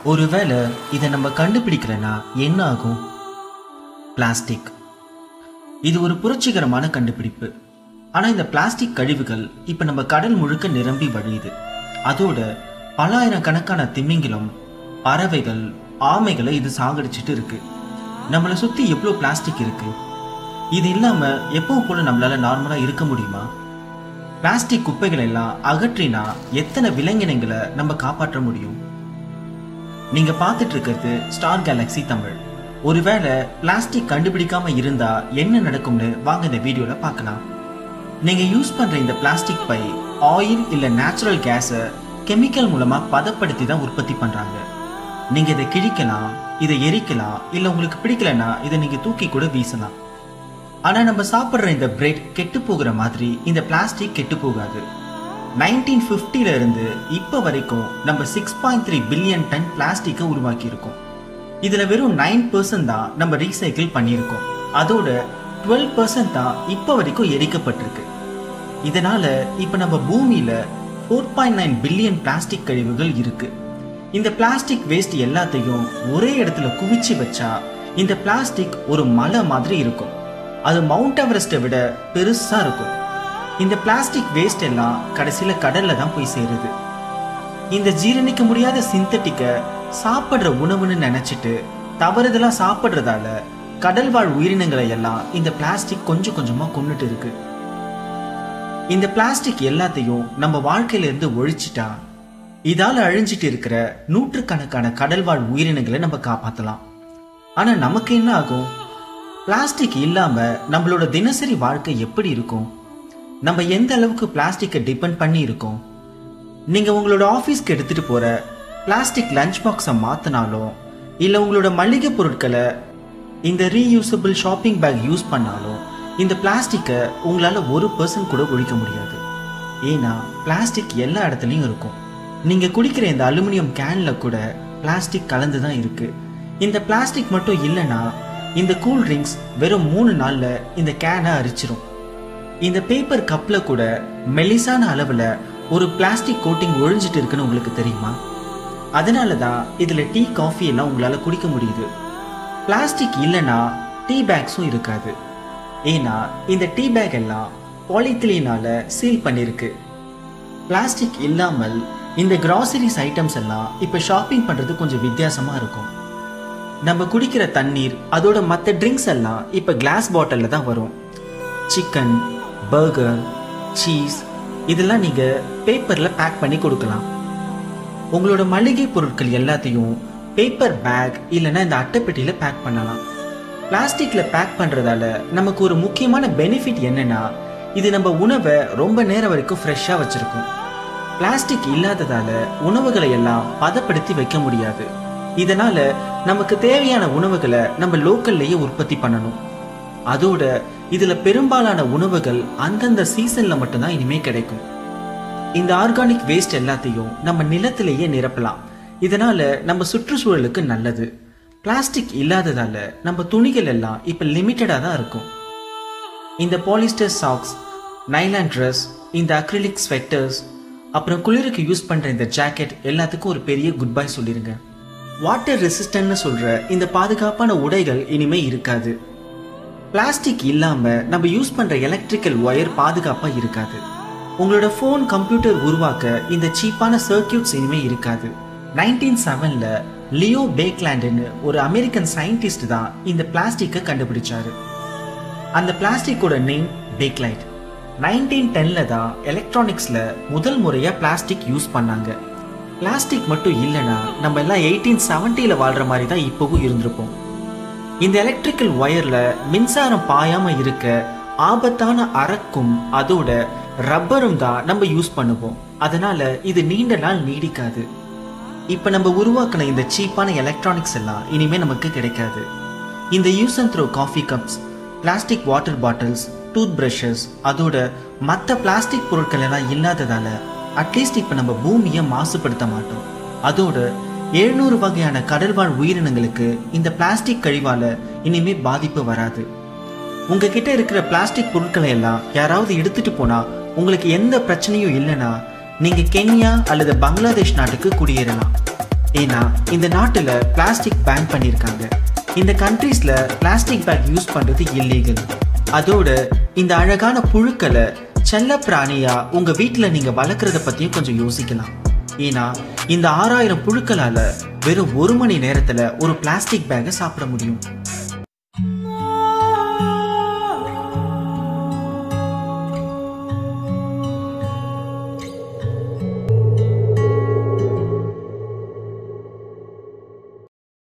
ஒருவேளை இதை நம்ம கண்டுபிடிக்கலனா என்ன ஆகும் பிளாஸ்டிக் இது ஒரு புரட்சிகரமான கண்டுபிடிப்பு ஆனா இந்த பிளாஸ்டிக் கழிவுகள் இப்ப நம்ம கடல் முழுக்க நிரம்பி வழியுது அதோட பலாயிரம் கணக்கான திமிங்கிலம் பறவைகள் ஆமைகளை இது சாகடிச்சிட்டு இருக்கு நம்மளை சுத்தி எவ்வளவு பிளாஸ்டிக் இருக்கு இது இல்லாம எப்பவும் போல நம்மளால நார்மலா இருக்க முடியுமா பிளாஸ்டிக் குப்பைகள் எல்லாம் அகற்றினா எத்தனை விலங்கினங்களை நம்ம காப்பாற்ற முடியும் நீங்க பார்த்துட்டு இருக்கிறது ஸ்டார் கேலக்ஸி தமிழ் ஒருவேளை பிளாஸ்டிக் கண்டுபிடிக்காம இருந்தா என்ன நடக்கும்னு வாங்க இந்த வீடியோல பார்க்கலாம் நீங்க யூஸ் பண்ற இந்த பிளாஸ்டிக் பை ஆயில் இல்ல நேச்சுரல் கேஸை கெமிக்கல் மூலமா பதப்படுத்தி தான் உற்பத்தி பண்றாங்க நீங்க இதை கிழிக்கலாம் இதை எரிக்கலாம் இல்ல உங்களுக்கு பிடிக்கலனா இதை நீங்க தூக்கி கூட வீசலாம் ஆனா நம்ம சாப்பிடுற இந்த பிரெட் கெட்டு போகிற மாதிரி இந்த பிளாஸ்டிக் கெட்டு போகாது நைன்டீன் ஃபிஃப்டில இருந்து இப்ப வரைக்கும் நம்ம six point three billion ton பிளாஸ்டிக்கை உருவாக்கி இருக்கோம் இதுல வெறும் நைன் பர்சன்ட் தான் நம்ம ரீசைக்கிள் பண்ணியிருக்கோம் அதோட டுவெல் பர்சன்ட் தான் இப்ப வரைக்கும் எரிக்கப்பட்டிருக்கு இதனால இப்ப நம்ம பூமியில four point nine billion plastic கழிவுகள் இருக்கு இந்த பிளாஸ்டிக் வேஸ்ட் எல்லாத்தையும் ஒரே இடத்துல குவிச்சு வச்சா இந்த பிளாஸ்டிக் ஒரு மலை மாதிரி இருக்கும் அது மவுண்ட் எவரெஸ்ட்டை விட பெருசா இருக்கும் இந்த பிளாஸ்டிக் வேஸ்ட் எல்லாம் கடைசியில கடல்ல தான் போய் சேருது இந்த ஜீரணிக்க முடியாத சிந்தட்டிக்க சாப்பிடுற உணவுன்னு நினைச்சிட்டு தவறுதலா சாப்பிடுறதால கடல் வாழ் உயிரினங்களை எல்லாம் இந்த பிளாஸ்டிக் கொஞ்சம் கொஞ்சமா கொண்டுட்டு இருக்கு இந்த பிளாஸ்டிக் எல்லாத்தையும் நம்ம வாழ்க்கையில இருந்து ஒழிச்சிட்டா இதால அழிஞ்சிட்டு இருக்கிற நூற்றுக்கணக்கான கடல் வாழ் உயிரினங்களை நம்ம காப்பாத்தலாம் ஆனா நமக்கு என்ன ஆகும் பிளாஸ்டிக் இல்லாம நம்மளோட தினசரி வாழ்க்கை எப்படி இருக்கும் நம்ம எந்த அளவுக்கு பிளாஸ்டிக்கை டிபெண்ட் பண்ணி இருக்கோம் நீங்க உங்களோட ஆபீஸ்க்கு எடுத்துட்டு போற பிளாஸ்டிக் லஞ்ச் பாக்ஸை மாத்தினாலும் இல்ல உங்களோட மளிகை பொருட்களை இந்த ரீயூசபிள் ஷாப்பிங் பேக் யூஸ் பண்ணாலும் இந்த பிளாஸ்டிக்கை உங்களால ஒரு பர்சன்ட் கூட ஒழிக்க முடியாது ஏன்னா பிளாஸ்டிக் எல்லா இடத்துலயும் இருக்கும் நீங்க குடிக்கிற இந்த அலுமினியம் கேன்ல கூட பிளாஸ்டிக் கலந்து தான் இருக்கு இந்த பிளாஸ்டிக் மட்டும் இல்லைன்னா இந்த கூல் ட்ரிங்க்ஸ் வெறும் மூணு நாள்ல இந்த கேனை அரிச்சிரும் இந்த பேப்பர் கப்ல கூட மெலிசான அளவுல ஒரு பிளாஸ்டிக் கோட்டிங் ஒழிஞ்சிட்டு இருக்குன்னு உங்களுக்கு தெரியுமா அதனால தான் இதுல டீ காஃபி எல்லாம் உங்களால குடிக்க முடியுது பிளாஸ்டிக் இல்லைன்னா டீ பேக்ஸும் இருக்காது ஏன்னா இந்த டீ பேக் எல்லாம் பாலித்திலீனால சீல் பண்ணிருக்கு பிளாஸ்டிக் இல்லாமல் இந்த கிராசரிஸ் ஐட்டம்ஸ் எல்லாம் இப்ப ஷாப்பிங் பண்றது கொஞ்சம் வித்தியாசமா இருக்கும் நம்ம குடிக்கிற தண்ணீர் அதோட மற்ற ட்ரிங்க்ஸ் எல்லாம் இப்ப கிளாஸ் பாட்டில்ல தான் வரும் சிக்கன் பர்கர் சீஸ் இதெல்லாம் நீங்க பேப்பர்ல பேக் பண்ணி கொடுக்கலாம் உங்களோட மளிகை பொருட்கள் எல்லாத்தையும் பேப்பர் பேக் இல்லைன்னா இந்த அட்டைப்பெட்டியில பேக் பண்ணலாம் பிளாஸ்டிக்ல பேக் பண்றதால நமக்கு ஒரு முக்கியமான பெனிஃபிட் என்னன்னா இது நம்ம உணவை ரொம்ப நேரம் வரைக்கும் ஃப்ரெஷ்ஷா வச்சிருக்கும் பிளாஸ்டிக் இல்லாததால உணவுகளை எல்லாம் பதப்படுத்தி வைக்க முடியாது இதனால நமக்கு தேவையான உணவுகளை நம்ம லோக்கல்லையே உற்பத்தி பண்ணணும் அதோட இதுல பெரும்பாலான உணவுகள் அந்தந்த சீசன்ல மட்டும்தான் இனிமே கிடைக்கும் இந்த ஆர்கானிக் வேஸ்ட் எல்லாத்தையும் நம்ம நிலத்திலேயே நிரப்பலாம் இதனால நம்ம சுற்றுச்சூழலுக்கு நல்லது பிளாஸ்டிக் இல்லாததால நம்ம துணிகள் எல்லாம் இப்ப லிமிட்டடா தான் இருக்கும் இந்த பாலிஸ்டர் சாக்ஸ் நைலான் ட்ரெஸ் இந்த அக்ரிலிக் ஸ்வெட்டர்ஸ் அப்புறம் குளிருக்கு யூஸ் பண்ற இந்த ஜாக்கெட் எல்லாத்துக்கும் ஒரு பெரிய குட் பை சொல்லிருங்க வாட்டர் ரெசிஸ்டன்ட்னு சொல்ற இந்த பாதுகாப்பான உடைகள் இனிமே இருக்காது பிளாஸ்டிக் இல்லாம நம்ம யூஸ் பண்ற எலக்ட்ரிக்கல் ஒயர் பாதுகாப்பா இருக்காது உங்களோட ஃபோன் கம்ப்யூட்டர் உருவாக்க இந்த சீப்பான சர்க்கியூட்ஸ் இனிமே இருக்காது நைன்டீன் செவன்ல லியோ பேக்லாண்டுன்னு ஒரு அமெரிக்கன் சயின்டிஸ்ட் தான் இந்த பிளாஸ்டிக்கை கண்டுபிடிச்சாரு அந்த பிளாஸ்டிக்கோட நேம் பேக்லைட் நைன்டீன் டென்ல தான் எலக்ட்ரானிக்ஸ்ல முதல் முறையா பிளாஸ்டிக் யூஸ் பண்ணாங்க பிளாஸ்டிக் மட்டும் இல்லைன்னா நம்ம எல்லாம் எயிட்டீன் செவன்ட்டில வாழ்ற மாதிரி தான் இப்போவும் இருந்திருப்போம் இந்த எலக்ட்ரிக்கல் ஒயர்ல மின்சாரம் பாயாம இருக்க ஆபத்தான அரக்கும் அதோட ரப்பரும் தான் நம்ம யூஸ் பண்ணுவோம் அதனால இது நீண்ட நாள் நீடிக்காது இப்ப நம்ம உருவாக்கின இந்த சீப்பான எலக்ட்ரானிக்ஸ் எல்லாம் இனிமே நமக்கு கிடைக்காது இந்த use and throw coffee cups plastic water bottles tooth brushes அதோட மற்ற பிளாஸ்டிக் பொருட்கள் எல்லாம் இல்லாததால அட்லீஸ்ட் இப்ப நம்ம பூமியை மாசுபடுத்த மாட்டோம் அதோட எழுநூறு வகையான கடல்வாழ் உயிரினங்களுக்கு இந்த பிளாஸ்டிக் கழிவால இனிமே பாதிப்பு வராது உங்ககிட்ட இருக்கிற பிளாஸ்டிக் பொருட்களை எல்லாம் யாராவது எடுத்துட்டு போனா உங்களுக்கு எந்த பிரச்சனையும் இல்லைன்னா நீங்க கென்யா அல்லது பங்களாதேஷ் நாட்டுக்கு குடியேறலாம் ஏன்னா இந்த நாட்டுல பிளாஸ்டிக் பேன் பண்ணியிருக்காங்க இந்த கண்ட்ரீஸ்ல பிளாஸ்டிக் பேக் யூஸ் பண்றது இல்லீகல் அதோட இந்த அழகான புழுக்களை செல்ல பிராணியா உங்க வீட்டுல நீங்க வளர்க்குறத பத்தியும் கொஞ்சம் யோசிக்கலாம் ஏன்னா இந்த ஆறாயிரம் புழுக்களால வெறும் ஒரு மணி நேரத்துல ஒரு பிளாஸ்டிக் பேக்கை சாப்பிட முடியும்